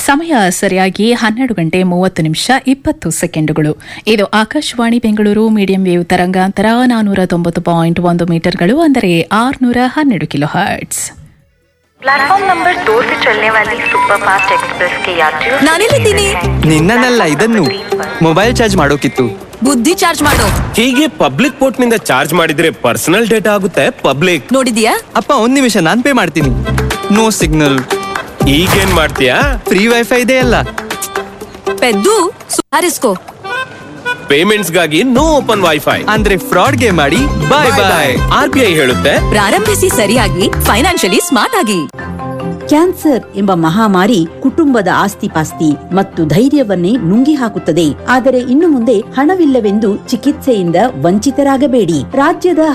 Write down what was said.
ಸಮಯ ಸರಿಯಾಗಿ ಹನ್ನೆರಡು ಗಂಟೆ ಮೂವತ್ತು ನಿಮಿಷ ಇಪ್ಪತ್ತು ಸೆಕೆಂಡುಗಳು ಇದು ಆಕಾಶವಾಣಿ ಬೆಂಗಳೂರು ಮೀಡಿಯಂ ವೇವ್ ತರಂಗಾಂತರ ನಾನೂರ ತೊಂಬತ್ತು ಪಾಯಿಂಟ್ ಒಂದು ಮೀಟರ್ಗಳು ಅಂದರೆ ಆರುನೂರ ಹನ್ನೆರಡು ಕಿಲೋ ಹರ್ಟ್ಸ್ प्लेटफॉर्म नंबर दो से चलने वाली सुपरफास्ट एक्सप्रेस के यात्रियों से ನಾನೆಲ್ಲಿದ್ದೀನಿ ನಿನ್ನನ್ನಲ್ಲ ಇದನ್ನು ಮೊಬೈಲ್ ಚಾರ್ಜ್ ಮಾಡೋಕಿತ್ತು ಬುದ್ಧಿ ಚಾರ್ಜ್ ಮಾಡೋ ಹೀಗೆ ಪಬ್ಲಿಕ್ ಪೋರ್ಟ್ ನಿಂದ ಚಾರ್ಜ್ ಮಾಡಿದ್ರೆ ಪರ್ಸನಲ್ ಡೇಟಾ ಆಗುತ್ತೆ ಪಬ್ಲಿಕ್ ನೋಡಿದ್ಯಾ ಅಪ್ಪ ಒಂದ್ ನಿಮಿಷ ನಾನ್ ಪೇ ಮಾಡ್ತೀನಿ ನೋ ಸಿಗ್ನಲ್ ಈಗೇನ್ ಮಾಡ್ತೀಯಾ ಫ್ರೀ ವೈಫೈ ಇದೆ ಅಲ್ಲ ಪೆದ್ದು ಸುಧಾರಿಸ್ಕೋ ಪೇಮೆಂಟ್ಸ್ ಗಾಗಿ ನೋ ಓಪನ್ ವೈಫೈ ಅಂದ್ರೆ ಫ್ರಾಡ್ಗೆ ಮಾಡಿ bye bye R B I ಹೇಳುತ್ತೆ ಪ್ರಾರಂಭಿಸಿ ಸರಿಯಾಗಿ ಫೈನಾನ್ಷಿಯಲಿ ಸ್ಮಾರ್ಟ್ ಆಗಿ ಕ್ಯಾನ್ಸರ್ ಎಂಬ ಮಹಾಮಾರಿ ಕುಟುಂಬದ ಆಸ್ತಿಪಾಸ್ತಿ ಮತ್ತು ಧೈರ್ಯವನ್ನೇ ನುಂಗಿ ಹಾಕುತ್ತದೆ ಆದರೆ ಇನ್ನು ಮುಂದೆ ಹಣವಿಲ್ಲವೆಂದು ಚಿಕಿತ್ಸೆಯಿಂದ ವಂಚಿತರಾಗಬೇಡಿ ರಾಜ್ಯದ